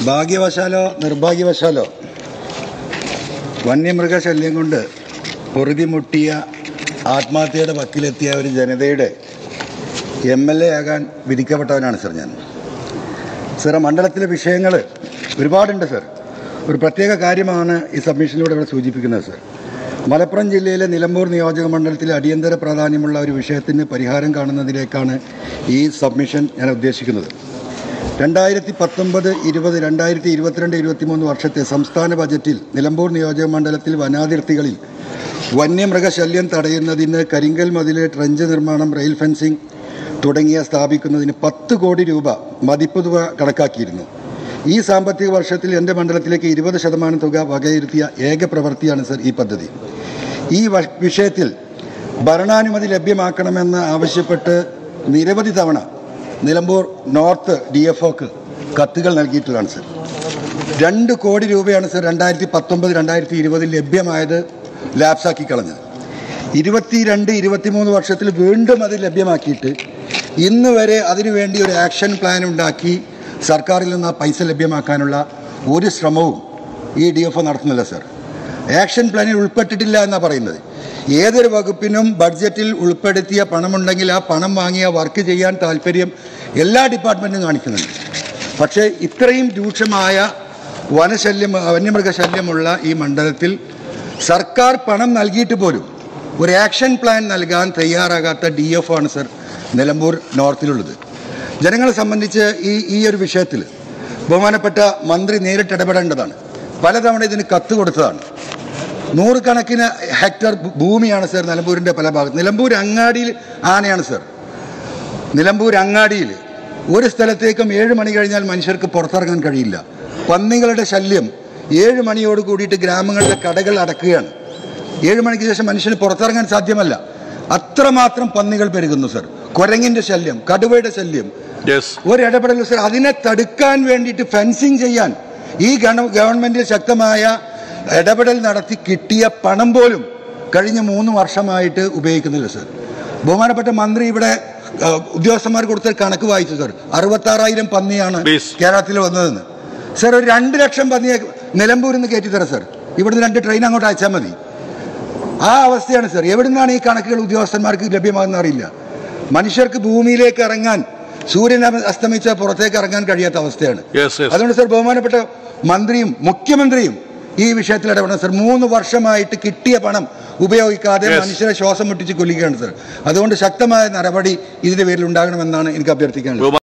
ഭാഗ്യവശാലോ നിർഭാഗ്യവശാലോ വന്യമൃഗശല്യം കൊണ്ട് പൊറുതിമുട്ടിയ ആത്മഹത്യയുടെ വക്കിലെത്തിയ ഒരു ജനതയുടെ എം എൽ എ ആകാൻ വിധിക്കപ്പെട്ടവനാണ് സർ ഞാൻ സാർ മണ്ഡലത്തിലെ വിഷയങ്ങൾ ഒരുപാടുണ്ട് സർ ഒരു പ്രത്യേക കാര്യമാണ് ഈ സബ്മിഷനിലൂടെ ഇവിടെ സൂചിപ്പിക്കുന്നത് സർ മലപ്പുറം ജില്ലയിലെ നിലമ്പൂർ നിയോജക മണ്ഡലത്തിലെ അടിയന്തര പ്രാധാന്യമുള്ള ഒരു വിഷയത്തിന് പരിഹാരം കാണുന്നതിലേക്കാണ് ഈ സബ്മിഷൻ ഞാൻ ഉദ്ദേശിക്കുന്നത് രണ്ടായിരത്തി പത്തൊമ്പത് ഇരുപത് രണ്ടായിരത്തി ഇരുപത്തിരണ്ട് ഇരുപത്തിമൂന്ന് വർഷത്തെ സംസ്ഥാന ബജറ്റിൽ നിലമ്പൂർ നിയോജക മണ്ഡലത്തിൽ വനാതിർത്തികളിൽ വന്യമൃഗശല്യം തടയുന്നതിന് കരിങ്കൽ മതില് ട്രഞ്ച് നിർമ്മാണം റെയിൽ ഫെൻസിംഗ് തുടങ്ങിയ സ്ഥാപിക്കുന്നതിന് പത്ത് കോടി രൂപ മതിപ്പ് തുക കണക്കാക്കിയിരുന്നു ഈ സാമ്പത്തിക വർഷത്തിൽ എൻ്റെ മണ്ഡലത്തിലേക്ക് ഇരുപത് ശതമാനം തുക വകയിരുത്തിയ ഏക പ്രവൃത്തിയാണ് സർ ഈ പദ്ധതി ഈ വ- വിഷയത്തിൽ ഭരണാനുമതി ലഭ്യമാക്കണമെന്ന് ആവശ്യപ്പെട്ട് നിരവധി തവണ നിലമ്പൂർ നോർത്ത് ഡി എഫ് ഒക്ക് കത്തുകൾ നൽകിയിട്ടുള്ളതാണ് സർ രണ്ട് കോടി രൂപയാണ് സർ രണ്ടായിരത്തി പത്തൊമ്പത് രണ്ടായിരത്തി ഇരുപതിൽ ലഭ്യമായത് ലാപ്സാക്കി കളഞ്ഞത് ഇരുപത്തിരണ്ട് ഇരുപത്തിമൂന്ന് വർഷത്തിൽ വീണ്ടും അത് ലഭ്യമാക്കിയിട്ട് ഇന്ന് വരെ അതിനുവേണ്ടി ഒരു ആക്ഷൻ പ്ലാൻ ഉണ്ടാക്കി സർക്കാരിൽ നിന്ന് ആ പൈസ ലഭ്യമാക്കാനുള്ള ഒരു ശ്രമവും ഈ ഡി എഫ് ഒ നടത്തുന്നില്ല സർ ആക്ഷൻ പ്ലാനിൽ ഉൾപ്പെട്ടിട്ടില്ല എന്നാണ് പറയുന്നത് ഏതൊരു വകുപ്പിനും ബഡ്ജറ്റിൽ ഉൾപ്പെടുത്തിയ പണമുണ്ടെങ്കിൽ ആ പണം വാങ്ങിയ വർക്ക് ചെയ്യാൻ താല്പര്യം എല്ലാ ഡിപ്പാർട്ട്മെൻറ്റും കാണിക്കുന്നുണ്ട് പക്ഷേ ഇത്രയും രൂക്ഷമായ വനശല്യം വന്യമൃഗശല്യമുള്ള ഈ മണ്ഡലത്തിൽ സർക്കാർ പണം നൽകിയിട്ട് പോലും ഒരു ആക്ഷൻ പ്ലാൻ നൽകാൻ തയ്യാറാകാത്ത ഡി എഫ് ആണ് സർ നിലമ്പൂർ നോർത്തിലുള്ളത് ജനങ്ങളെ സംബന്ധിച്ച് ഈ ഈ ഒരു വിഷയത്തിൽ ബഹുമാനപ്പെട്ട മന്ത്രി നേരിട്ട് ഇടപെടേണ്ടതാണ് പലതവണ ഇതിന് കത്ത് കൊടുത്തതാണ് നൂറുകണക്കിന് ഹെക്ടർ ഭൂ- ഭൂമിയാണ് സർ നിലമ്പൂരിൻ്റെ പല ഭാഗത്ത് നിലമ്പൂർ അങ്ങാടിയിൽ ആനയാണ് സർ നിലമ്പൂർ അങ്ങാടിയിൽ ഒരു സ്ഥലത്തേക്കും ഏഴ് മണി കഴിഞ്ഞാൽ മനുഷ്യർക്ക് പുറത്തിറങ്ങാൻ കഴിയില്ല പന്നികളുടെ ശല്യം ഏഴ് മണിയോട് കൂടിയിട്ട് ഗ്രാമങ്ങളിലെ കടകൾ അടക്കുകയാണ് ഏഴ് മണിക്ക് ശേഷം മനുഷ്യന് പുറത്തിറങ്ങാൻ സാധ്യമല്ല അത്രമാത്രം പന്നികൾ പെരുകുന്നു സർ കുരങ്ങിന്റെ ശല്യം കടുവയുടെ ശല്യം യെസ് ഒരിടപെടൽ സർ അതിനെ തടുക്കാൻ വേണ്ടിയിട്ട് ഫെൻസിങ് ചെയ്യാൻ ഈ ഗവ- ഗവൺമെന്റ് ശക്തമായ ഇടപെടൽ നടത്തി കിട്ടിയ പണം പോലും കഴിഞ്ഞ മൂന്ന് വർഷമായിട്ട് ഉപയോഗിക്കുന്നില്ല സർ ബഹുമാനപ്പെട്ട മന്ത്രി ഇവിടെ ആ, ഉദ്യോഗസ്ഥന്മാർ കൊടുത്ത കണക്ക് വായിച്ചു സർ അറുപത്താറായിരം പന്നിയാണ് Please. കേരളത്തിൽ വന്നതെന്ന് സർ ഒരു രണ്ട് ലക്ഷം പന്നിയെ നിലമ്പൂരിൽ നിന്ന് കയറ്റിത്തരാം സർ ഇവിടുന്ന് രണ്ട് ട്രെയിൻ അങ്ങോട്ട് അയച്ചാൽ മതി ആ അവസ്ഥയാണ് സർ എവിടുന്നാണ് ഈ കണക്കുകൾ ഉദ്യോഗസ്ഥന്മാർക്ക് ലഭ്യമാകുന്ന അറിയില്ല മനുഷ്യർക്ക് ഭൂമിയിലേക്ക് ഇറങ്ങാൻ സൂര്യൻ അമ- അസ്തമിച്ച പുറത്തേക്ക് ഇറങ്ങാൻ കഴിയാത്ത അവസ്ഥയാണ് യെസ് യെസ് അതുകൊണ്ട് സർ ബഹുമാനപ്പെട്ട മന്ത്രിയും മുഖ്യമന്ത്രിയും ഈ വിഷയത്തിൽ ഇടപെടണം സർ മൂന്ന് വർഷമായിട്ട് കിട്ടിയ പണം ഉപയോഗിക്കാതെ Yes. മനുഷ്യരെ ശ്വാസം മുട്ടിച്ച് കൊല്ലുകയാണ് സർ അതുകൊണ്ട് ശക്തമായ നടപടി ഇതിന്റെ പേരിൽ ഉണ്ടാകണമെന്നാണ് എനിക്ക് അഭ്യർത്ഥിക്കാനുള്ളത്